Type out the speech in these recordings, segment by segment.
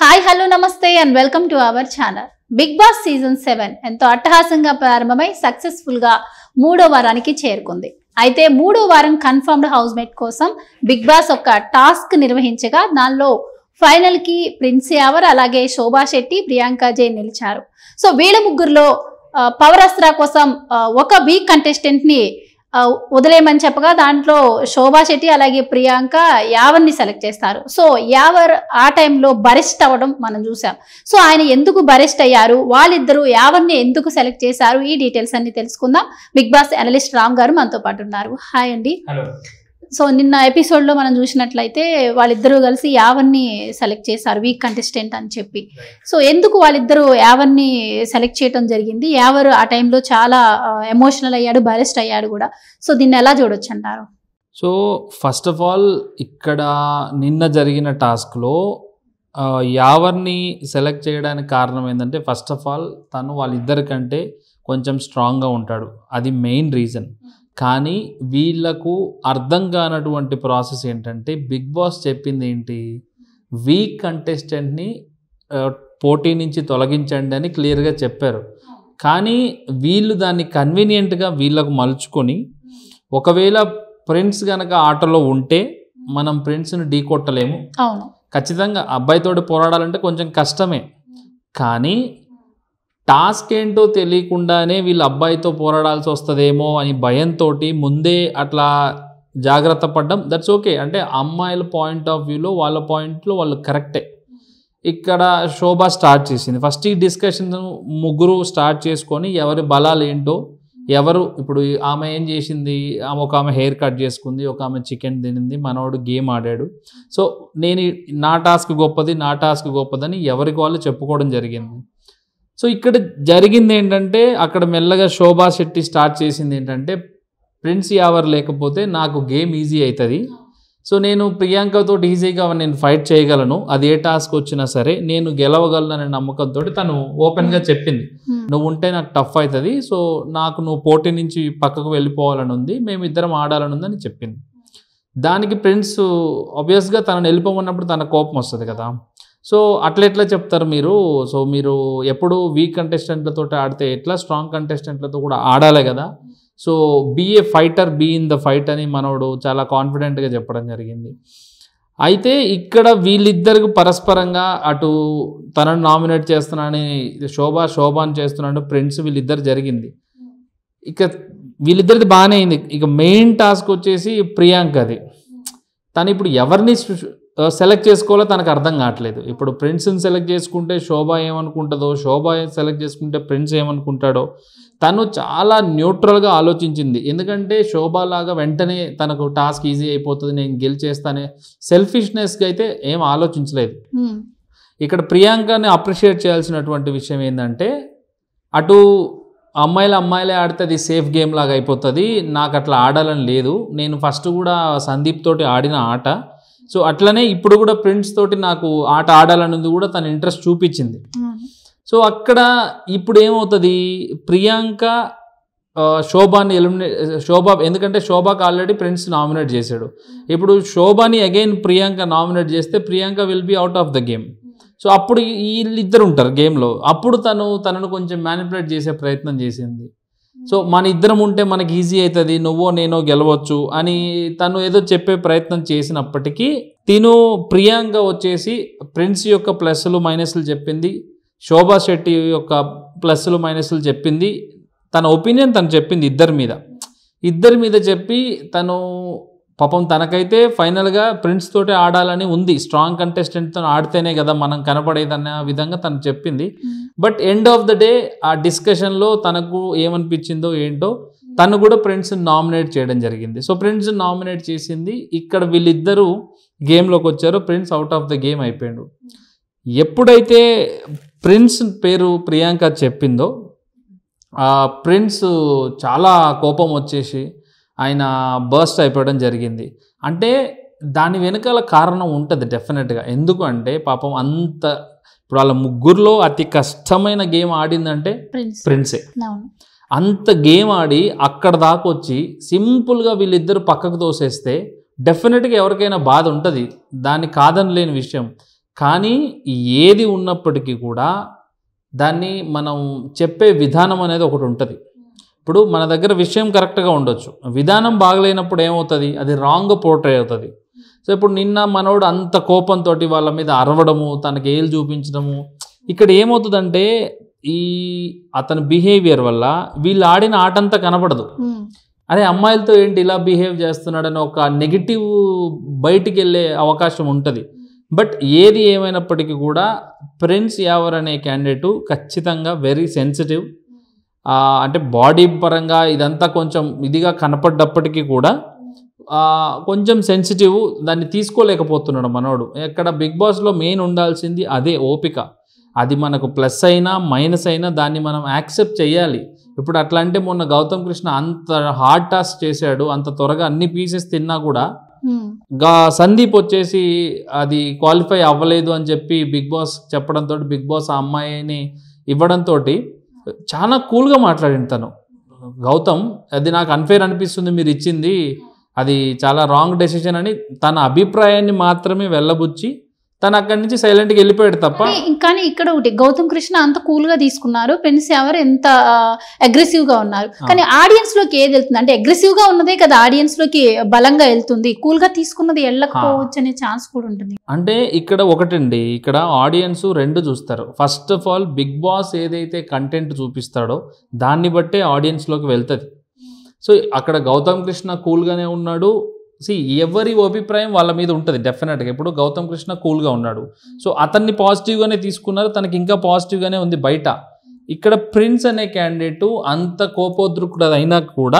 Hi hello namaste and welcome to our channel Bigg Boss season seven ఎంతో అట్టహాసంగా ప్రారంభమై successful గా మూడో వారానికి చేరుకుంది అయితే మూడో వారం కన్ఫర్మ్డ్ హౌస్ మేట్ కోసం బిగ్ బాస్ ఒక టాస్క్ నిర్వహించగా దానిలో ఫైనల్ కి ప్రిన్స్ యావర్ అలాగే శోభా శెట్టి ప్రియాంక జైన్ నిలిచారు సో వీళ్ళ ముగ్గురులో ఆ, పవర్ అస్త్రా కోసం ఆ, ఒక వీక్ కంటెస్టెంట్ ని ఆ, వదిలేయమని చెప్పగా దాంట్లో శోభా శెట్టి అలాగే ప్రియాంక యావర్ని సెలెక్ట్ చేస్తారు సో యావర్ ఆ టైంలో బరెస్ట్ అవ్వడం మనం చూసాం సో ఆయన ఎందుకు బరెస్ట్ అయ్యారు వాళ్ళిద్దరూ యావర్ని ఎందుకు సెలెక్ట్ చేశారు ఈ డీటెయిల్స్ అన్ని తెలుసుకుందాం బిగ్ బాస్ అనలిస్ట్ రామ్ గారు మనతో పాటు ఉన్నారు హాయ్ అండి హలో సో నిన్న ఎపిసోడ్ లో మనం చూసినట్లయితే వాళ్ళిద్దరూ కలిసి యావర్ని సెలెక్ట్ చేశారు వీక్ కంటెస్టెంట్ అని చెప్పి సో ఎందుకు వాళ్ళిద్దరూ యావర్ని సెలెక్ట్ చేయడం జరిగింది యావర్ ఆ టైంలో చాలా ఎమోషనల్ అయ్యాడు బరెస్ట్ అయ్యాడు కూడా సో దీన్ని ఎలా చూడొచ్చు అంటారు సో ఫస్ట్ ఆఫ్ ఆల్ ఇక్కడ నిన్న జరిగిన టాస్క్లో ఆ, యావర్ని సెలెక్ట్ చేయడానికి కారణం ఏంటంటే ఫస్ట్ ఆఫ్ ఆల్ తను వాళ్ళిద్దరికంటే కొంచెం స్ట్రాంగ్గా ఉంటాడు అది మెయిన్ రీజన్ కానీ వీళ్ళకు అర్థం కానటువంటి ప్రాసెస్ ఏంటంటే బిగ్ బాస్ చెప్పింది ఏంటి వీక్ కంటెస్టెంట్ని పోటీ నుంచి తొలగించండి అని క్లియర్గా చెప్పారు కానీ వీళ్ళు దాన్ని కన్వీనియంట్గా వీళ్ళకు మలుచుకొని ఒకవేళ ప్రిన్స్ కనుక ఆటలో ఉంటే మనం ప్రిన్స్ని ఢీ కొట్టలేము అవును ఖచ్చితంగా అబ్బాయితోటి పోరాడాలంటే కొంచెం కష్టమే కానీ టాస్క్ ఏంటో తెలియకుండానే వీళ్ళు అబ్బాయితో పోరాడాల్సి వస్తుందేమో అని భయంతో ముందే అట్లా జాగ్రత్త పడ్డం దట్స్ ఓకే అంటే అమ్మాయిల పాయింట్ ఆఫ్ వ్యూలో వాళ్ళ పాయింట్లో వాళ్ళు కరెక్టే ఇక్కడ శోభ స్టార్ట్ చేసింది ఫస్ట్ ఈ డిస్కషన్ ముగ్గురు స్టార్ట్ చేసుకొని ఎవరి బలాలు ఏంటో ఎవరు ఇప్పుడు ఆమె ఏం చేసింది ఆమె ఒక ఆమె హెయిర్ కట్ చేసుకుంది ఒక ఆమె చికెన్ తినింది మనోడు గేమ్ ఆడాడు సో నేను ఈ- నా టాస్క్ గొప్పది నా టాస్క్ గొప్పదని ఎవరికి వాళ్ళు చెప్పుకోవడం జరిగింది సో ఇక్కడ జరిగింది ఏంటంటే అక్కడ మెల్లగా శోభా శెట్టి స్టార్ట్ చేసింది ఏంటంటే ప్రిన్స్ యావర్ లేకపోతే నాకు గేమ్ ఈజీ అవుతుంది సో నేను ప్రియాంకతో ఈజీగా నేను ఫైట్ చేయగలను అది ఏ టాస్క్ వచ్చినా సరే నేను గెలవగలననే నమ్మకంతో తను ఓపెన్గా చెప్పింది Hmm. నువ్వు ఉంటే నాకు టఫ్ అవుతుంది సో నాకు నువ్వు పోటీ నుంచి పక్కకు వెళ్ళిపోవాలని ఉంది మేమిద్దరం ఆడాలని ఉందని చెప్పింది దానికి ప్రిన్స్ ఆబ్వియస్గా తనని వెళ్ళిపోమన్నప్పుడు తన కోపం వస్తుంది కదా సో అట్లా ఎట్లా చెప్తారు మీరు సో మీరు ఎప్పుడు వీక్ కంటెస్టెంట్లతో ఆడితే ఎట్లా స్ట్రాంగ్ కంటెస్టెంట్లతో కూడా ఆడాలి కదా so be a fighter be in the fight అని మనోడు చాలా కాన్ఫిడెంట్గా చెప్పడం జరిగింది అయితే ఇక్కడ వీళ్ళిద్దరికి పరస్పరంగా అటు తనను నామినేట్ చేస్తున్నానని శోభ శోభాన్ చేస్తున్నాడు ప్రిన్స్ వీళ్ళిద్దరు జరిగింది ఇక వీళ్ళిద్దరిది బాగానే అయింది ఇక మెయిన్ టాస్క్ వచ్చేసి ప్రియాంకది తను ఇప్పుడు ఎవరిని సెలెక్ట్ చేసుకోవాలో తనకు అర్థం కావట్లేదు ఇప్పుడు ప్రిన్స్ని సెలెక్ట్ చేసుకుంటే శోభ ఏమనుకుంటుందో శోభ సెలెక్ట్ చేసుకుంటే ప్రిన్స్ ఏమనుకుంటాడో తను చాలా న్యూట్రల్గా ఆలోచించింది ఎందుకంటే శోభ లాగా వెంటనే తనకు టాస్క్ ఈజీ అయిపోతుంది నేను గెలిచేస్తానే సెల్ఫిష్నెస్గా అయితే ఏం ఆలోచించలేదు Hmm. ఇక్కడ ప్రియాంకని అప్రిషియేట్ చేయాల్సినటువంటి విషయం ఏంటంటే అటు అమ్మాయిల అమ్మాయిలే ఆడితే అది సేఫ్ గేమ్ లాగా అయిపోతుంది నాకు అట్లా ఆడాలని లేదు నేను ఫస్ట్ కూడా సందీప్ తోటి ఆడిన ఆట సో అట్లనే ఇప్పుడు కూడా ప్రిన్స్ తోటి నాకు ఆట ఆడాలన్నది కూడా తన ఇంట్రెస్ట్ చూపించింది Hmm. సో అక్కడ ఇప్పుడు ఏమవుతుంది ప్రియాంక ఆ, శోభాని ఎలిమినేట్ శోభా ఎందుకంటే శోభాకి ఆల్రెడీ ప్రిన్స్ నామినేట్ చేశాడు ఇప్పుడు శోభాని అగైన్ ప్రియాంక నామినేట్ చేస్తే Priyanka will be out of the game so అప్పుడు వీళ్ళిద్దరు ఉంటారు గేమ్లో అప్పుడు తను తనను కొంచెం మ్యానిపులేట్ చేసే ప్రయత్నం చేసింది సో మన ఇద్దరం ఉంటే మనకి ఈజీ అవుతుంది నువ్వో నేనో గెలవచ్చు అని తను ఏదో చెప్పే ప్రయత్నం చేసినప్పటికీ తిను ప్రియాంక వచ్చేసి ప్రిన్స్ యొక్క ప్లస్లు మైనస్లు చెప్పింది శోభా శెట్టి యొక్క ప్లస్లు మైనస్లు చెప్పింది తన ఒపీనియన్ తను చెప్పింది ఇద్దరి మీద ఇద్దరి మీద చెప్పి తను పాపం తనకైతే ఫైనల్గా ప్రిన్స్ తోటి ఆడాలని ఉంది స్ట్రాంగ్ కంటెస్టెంట్తో ఆడితేనే కదా మనం కనపడేదన్న విధంగా తను చెప్పింది Hmm. But end of the day ఆ డిస్కషన్లో తనకు ఏమనిపించిందో ఏంటో తను కూడా ప్రిన్స్ నామినేట్ చేయడం జరిగింది సో ప్రిన్స్ నామినేట్ చేసింది ఇక్కడ వీళ్ళిద్దరూ గేమ్లోకి వచ్చారు Prince out of the game అయిపోయాడు ఎప్పుడైతే ప్రిన్స్ పేరు ప్రియాంక చెప్పిందో ఆ ప్రిన్స్ చాలా కోపం వచ్చేసి ఆయన బర్స్ట్ అయిపోవడం జరిగింది అంటే దాని వెనకాల కారణం ఉంటుంది డెఫినెట్గా ఎందుకు అంటే పాపం అంత ఇప్పుడు వాళ్ళ ముగ్గురులో అతి కష్టమైన గేమ్ ఆడిందంటే ప్రిన్స్ ప్రిన్సే అవును అంత గేమ్ ఆడి అక్కడ దాకా వచ్చి సింపుల్గా వీళ్ళిద్దరు పక్కకు తోసేస్తే డెఫినెట్గా ఎవరికైనా బాధ ఉంటుంది దాన్ని కాదని లేని విషయం కానీ ఏది ఉన్నప్పటికీ కూడా దాన్ని మనం చెప్పే విధానం అనేది ఒకటి ఉంటుంది ఇప్పుడు మన దగ్గర విషయం కరెక్ట్గా ఉండొచ్చు విధానం బాగలేనప్పుడు ఏమవుతుంది అది రాంగ్ పోర్ట్రే అవుతుంది సో ఇప్పుడు నిన్న మనోడు అంత కోపంతో వాళ్ళ మీద అరవడము తనకి ఏలు చూపించడము ఇక్కడ ఏమవుతుందంటే ఈ అతని బిహేవియర్ వల్ల వీళ్ళు ఆడిన ఆట అంతా కనపడదు ఉమ్, అరే అమ్మాయిలతో ఏంటి ఇలా బిహేవ్ చేస్తున్నాడని ఒక నెగిటివ్ బయటికి వెళ్ళే అవకాశం ఉంటుంది బట్ ఏది ఏమైనప్పటికీ కూడా ప్రిన్స్ యావర్ అనే క్యాండిడేటు ఖచ్చితంగా వెరీ సెన్సిటివ్ అంటే బాడీ పరంగా ఇదంతా కొంచెం ఇదిగా కనపడ్డప్పటికీ కూడా ఆ, కొంచెం సెన్సిటివ్ దాన్ని తీసుకోలేకపోతున్నాడు మనోడు ఎక్కడ బిగ్ బాస్లో మెయిన్ ఉండాల్సింది అదే ఓపిక అది మనకు ప్లస్ అయినా మైనస్ అయినా దాన్ని మనం యాక్సెప్ట్ చేయాలి ఇప్పుడు అట్లా అంటే మొన్న గౌతమ్ కృష్ణ అంత హార్డ్ టాస్క్ చేశాడు అంత త్వరగా అన్ని పీసెస్ తిన్నా కూడా ఉమ్, గా సందీప్ వచ్చేసి అది క్వాలిఫై అవ్వలేదు అని చెప్పి బిగ్ బాస్ చెప్పడంతో బిగ్ బాస్ ఆ అమ్మాయిని ఇవ్వడంతో చాలా కూల్గా మాట్లాడింది తను గౌతమ్ అది నాకు అన్ఫేర్ అనిపిస్తుంది మీరు ఇచ్చింది అది చాలా రాంగ్ డెసిషన్ అని తన అభిప్రాయాన్ని మాత్రమే వెళ్ళబుచ్చి తను అక్కడి నుంచి సైలెంట్గా వెళ్ళిపోయాడు తప్ప కానీ- కానీ ఇక్కడ ఒకటి గౌతమ్ కృష్ణ అంత కూల్ గా తీసుకున్నారు ప్రిన్స్ ఎవరు ఎంత అగ్రెసివ్ గా ఉన్నారు కానీ ఆడియన్స్ లోకి ఏది వెళ్తుంది అంటే అగ్రెసివ్ గా ఉన్నదే కదా ఆడియన్స్ లోకి బలంగా వెళ్తుంది కూల్ గా తీసుకున్నది వెళ్ళకపోవచ్చు అనే ఛాన్స్ కూడా ఉంటుంది అంటే ఇక్కడ ఒకటండి ఇక్కడ ఆడియన్స్ రెండు చూస్తారు first of all Bigg Boss ఏదైతే కంటెంట్ చూపిస్తాడో దాన్ని బట్టే ఆడియన్స్లోకి వెళ్తుంది సో అక్కడ గౌతమ్ కృష్ణ కూల్గానే ఉన్నాడు సి ఎవరి అభిప్రాయం వాళ్ళ మీద ఉంటుంది డెఫినెట్గా ఇప్పుడు గౌతమ్ కృష్ణ కూల్గా ఉన్నాడు సో అతన్ని పాజిటివ్గానే తీసుకున్నారు తనకి ఇంకా పాజిటివ్గానే ఉంది బయట ఇక్కడ ప్రిన్స్ అనే క్యాండిడేట్ అంత కోపోద్రుకుడు అయినా కూడా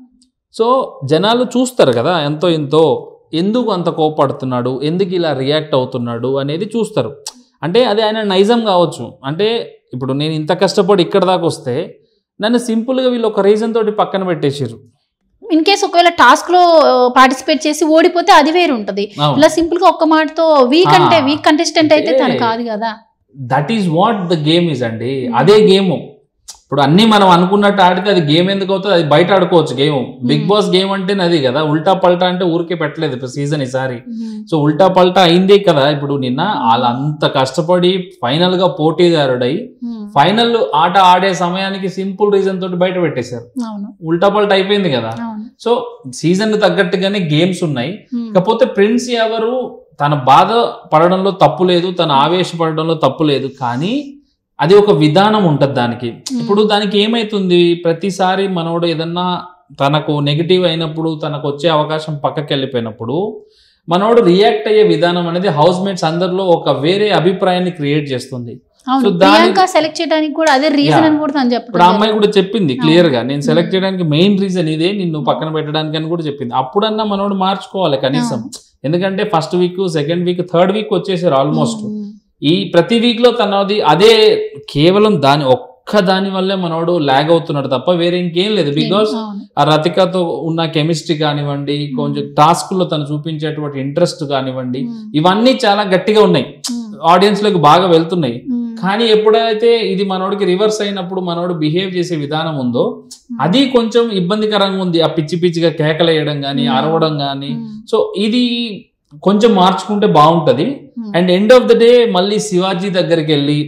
సో జనాలు చూస్తారు కదా ఎంతో ఎంతో ఎందుకు అంత కోపడుతున్నాడు ఎందుకు ఇలా రియాక్ట్ అవుతున్నాడు అనేది చూస్తారు అంటే అది ఆయన నైజం కావచ్చు అంటే ఇప్పుడు నేను ఇంత కష్టపడి ఇక్కడ దాకా వస్తే నన్ను సింపుల్గా వీళ్ళు ఒక రీజన్ తోటి పక్కన పెట్టేసారు ఇన్ కేస్ ఒకవేళ టాస్క్ లో పార్టిసిపేట్ చేసి ఓడిపోతే అది వేరు ఉంటది ఇలా సింపుల్ గా ఒక్క మాటతో వీక్ ఆ. అంటే వీక్ కంటెస్టెంట్ అయితే తను అంటే- కాదు కదా that is what the game is అండి అదే గేమ్ ఇప్పుడు అన్ని మనం అనుకున్నట్టు ఆడితే అది గేమ్ ఎందుకు అవుతుంది అది బయట ఆడుకోవచ్చు game Bigg Hmm. Boss game అంటే అది కదా ఉల్టా పల్టా అంటే ఊరికే పెట్టలేదు ఇప్పుడు సీజన్ ఈసారి సో ఉల్టా పల్టా అయిందే కదా ఇప్పుడు నిన్న వాళ్ళు అంత కష్టపడి ఫైనల్ గా పోటీదారుడై ఉమ్, ఫైనల్ ఆట ఆడే సమయానికి సింపుల్ రీజన్ తోటి బయట పెట్టేశారు అవును ఉల్టా పల్టా అయిపోయింది కదా అవును సో సీజన్ తగ్గట్టుగానే గేమ్స్ ఉన్నాయి ఉమ్, కాకపోతే ప్రిన్స్ ఎవరు తన బాధ పడడంలో తప్పు లేదు తన ఆవేశపడడంలో తప్పు లేదు కానీ అది ఒక విధానం ఉంటుంది దానికి ఇప్పుడు దానికి ఏమైతుంది ప్రతిసారి మనోడు ఏదన్నా తనకు నెగిటివ్ అయినప్పుడు తనకు వచ్చే అవకాశం పక్కకి వెళ్ళిపోయినప్పుడు మనోడు రియాక్ట్ అయ్యే విధానం అనేది హౌస్ మేట్స్ అందరిలో ఒక వేరే అభిప్రాయాన్ని క్రియేట్ చేస్తుంది అవును సో దాని- ప్రియాంక సెలెక్ట్ చేయడానికి కూడా అదే రీజన్ Yeah. అని కూడా తను ఇప్పుడు ఆ అమ్మాయి చెప్పడం కూడా చెప్పింది క్లియర్ గా నేను సెలెక్ట్ Hmm. చేయడానికి మెయిన్ రీజన్ ఇదే నిన్ను పక్కన పెట్టడానికి అని కూడా చెప్పింది అప్పుడన్నా మనోడు మార్చుకోవాలి కనీసం ఎందుకంటే first week second week third week వచ్చేసారు ఆల్మోస్ట్ ఈ ప్రతి వీక్ లో తనది అదే కేవలం దాని ఒక్క దాని వల్లే మనోడు లాగ్ అవుతున్నాడు తప్ప వేరే ఇంకేం లేదు బికాస్ ఆ రతికతో ఉన్న కెమిస్ట్రీ కానివ్వండి కొంచెం టాస్క్ లో తను చూపించేటువంటి ఇంట్రెస్ట్ కానివ్వండి ఇవన్నీ చాలా గట్టిగా ఉన్నాయి ఆడియన్స్ లోకి బాగా వెళ్తున్నాయి కానీ ఎప్పుడైతే ఇది మనోడికి రివర్స్ అయినప్పుడు మనోడు బిహేవ్ చేసే విధానం ఉందో అది కొంచెం ఇబ్బందికరంగా ఉంది ఆ పిచ్చి పిచ్చిగా కేకలేయడం కానీ Hmm. అరవడం కానీ సో ఇది కొంచెం మార్చుకుంటే బాగుంటది and end of the day మళ్ళీ శివాజీ దగ్గరికి వెళ్ళి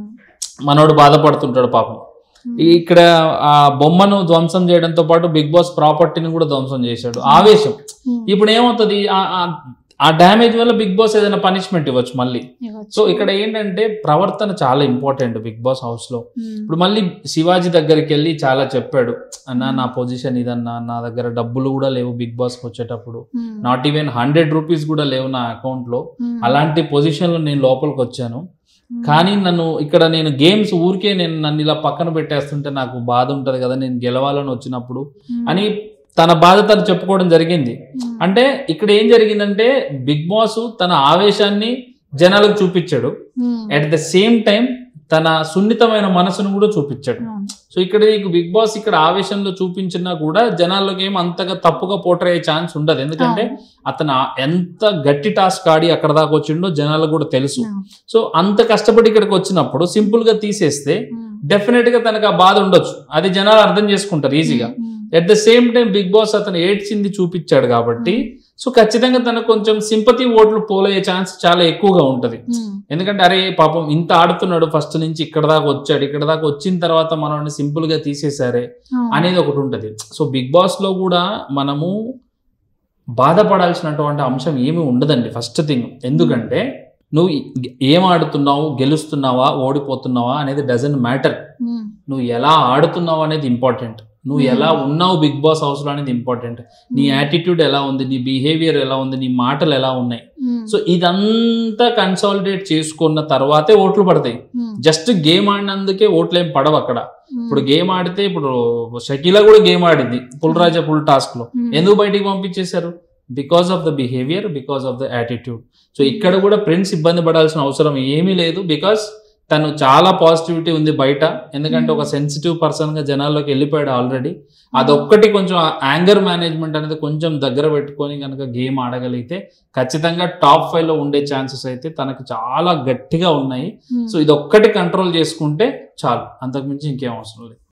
మనోడు బాధపడుతుంటాడు పాపం ఇక్కడ ఆ బొమ్మను ధ్వంసం చేయడంతో పాటు బిగ్ బాస్ ప్రాపర్టీని కూడా ధ్వంసం చేశాడు ఆవేశం ఇప్పుడు ఏమవుతుంది ఆ- ఆ- ఆ డ్యామేజ్ వల్ల బిగ్ బాస్ ఏదైనా పనిష్మెంట్ ఇవ్వచ్చు మళ్ళీ సో ఇక్కడ ఏంటంటే ప్రవర్తన చాలా ఇంపార్టెంట్ బిగ్ బాస్ హౌస్ లో ఇప్పుడు మళ్ళీ శివాజీ దగ్గరికి వెళ్ళి చాలా చెప్పాడు అన్న నా పొజిషన్ ఇదన్నా నా దగ్గర డబ్బులు కూడా లేవు బిగ్ బాస్కి వచ్చేటప్పుడు నాట్ ఈవెన్ హండ్రెడ్ రూపీస్ కూడా లేవు నా అకౌంట్ లో అలాంటి పొజిషన్ లో నేను లోపలికి వచ్చాను కానీ నన్ను ఇక్కడ నేను గేమ్స్ ఊరికే నేను నన్ను ఇలా పక్కన పెట్టేస్తుంటే నాకు బాధ ఉంటది కదా నేను గెలవాలని వచ్చినప్పుడు అని తన బాధ తను చెప్పుకోవడం జరిగింది అంటే ఇక్కడ ఏం జరిగిందంటే బిగ్ బాస్ తన ఆవేశాన్ని జనాలకు చూపించాడు అట్ ద సేమ్ టైం తన సున్నితమైన మనసును కూడా చూపించాడు సో ఇక్కడ నీకు బిగ్ బాస్ ఇక్కడ ఆవేశంలో చూపించినా కూడా జనాల్లోకి ఏం అంతగా తప్పుగా పోటర్ అయ్యే ఛాన్స్ ఉండదు ఎందుకంటే అతను ఆ- ఎంత గట్టి టాస్క్ ఆడి అక్కడ దాకా వచ్చిండో జనాలకు కూడా తెలుసు సో అంత కష్టపడి ఇక్కడికి వచ్చినప్పుడు సింపుల్ గా తీసేస్తే డెఫినెట్ గా తనకు ఆ బాధ ఉండొచ్చు అది జనాలు అర్థం చేసుకుంటారు ఈజీగా at the same time Bigg Boss అతను ఏడ్చింది చూపించాడు కాబట్టి సో ఖచ్చితంగా తనకు కొంచెం సింపతి ఓట్లు పోలయ్యే ఛాన్స్ చాలా ఎక్కువగా ఉంటది ఎందుకంటే అరే పాపం ఇంత ఆడుతున్నాడు ఫస్ట్ నుంచి ఇక్కడ దాకా వచ్చాడు ఇక్కడ దాకా వచ్చిన తర్వాత మనల్ని సింపుల్ గా తీసేశారే అనేది ఒకటి ఉంటుంది సో బిగ్ బాస్ లో కూడా మనము బాధపడాల్సినటువంటి అంశం ఏమీ ఉండదండి ఫస్ట్ థింగ్ ఎందుకంటే నువ్వు ఏం ఆడుతున్నావు గెలుస్తున్నావా ఓడిపోతున్నావా అనేది డజంట్ మ్యాటర్ నువ్వు ఎలా ఆడుతున్నావు అనేది ఇంపార్టెంట్ నువ్వు Hmm. ఎలా ఉన్నావు బిగ్ బాస్ హౌస్ లో అనేది ఇంపార్టెంట్ నీ యాటిట్యూడ్ ఎలా ఉంది నీ బిహేవియర్ ఎలా ఉంది నీ మాటలు ఎలా ఉన్నాయి సో ఇదంతా కన్సాలిడేట్ చేసుకున్న తర్వాతే ఓట్లు పడతాయి జస్ట్ గేమ్ ఆడినందుకే ఓట్లు ఏం పడవు అక్కడ ఇప్పుడు గేమ్ ఆడితే ఇప్పుడు షకీలా కూడా గేమ్ ఆడింది పుల్ రాజా పుల్ టాస్క్ లో ఎందుకు బయటికి పంపించేశారు because of the behaviour because of the attitude so ఇక్కడ కూడా ప్రిన్స్ ఇబ్బంది పడాల్సిన అవసరం ఏమీ లేదు బికాస్ తను చాలా పాజిటివిటీ ఉంది బయట ఎందుకంటే ఒక సెన్సిటివ్ పర్సన్ గా జనాల్లోకి వెళ్ళిపోయాడు ఆల్రెడీ అదొక్కటి కొంచెం యాంగర్ మేనేజ్మెంట్ అనేది కొంచెం దగ్గర పెట్టుకొని కనుక గేమ్ ఆడగలిగితే ఖచ్చితంగా టాప్ ఫైవ్ లో ఉండే ఛాన్సెస్ అయితే తనకు చాలా గట్టిగా ఉన్నాయి సో ఇది ఒక్కటి కంట్రోల్ చేసుకుంటే చాలు అంతకుమించి ఇంకేం అవసరం లేదు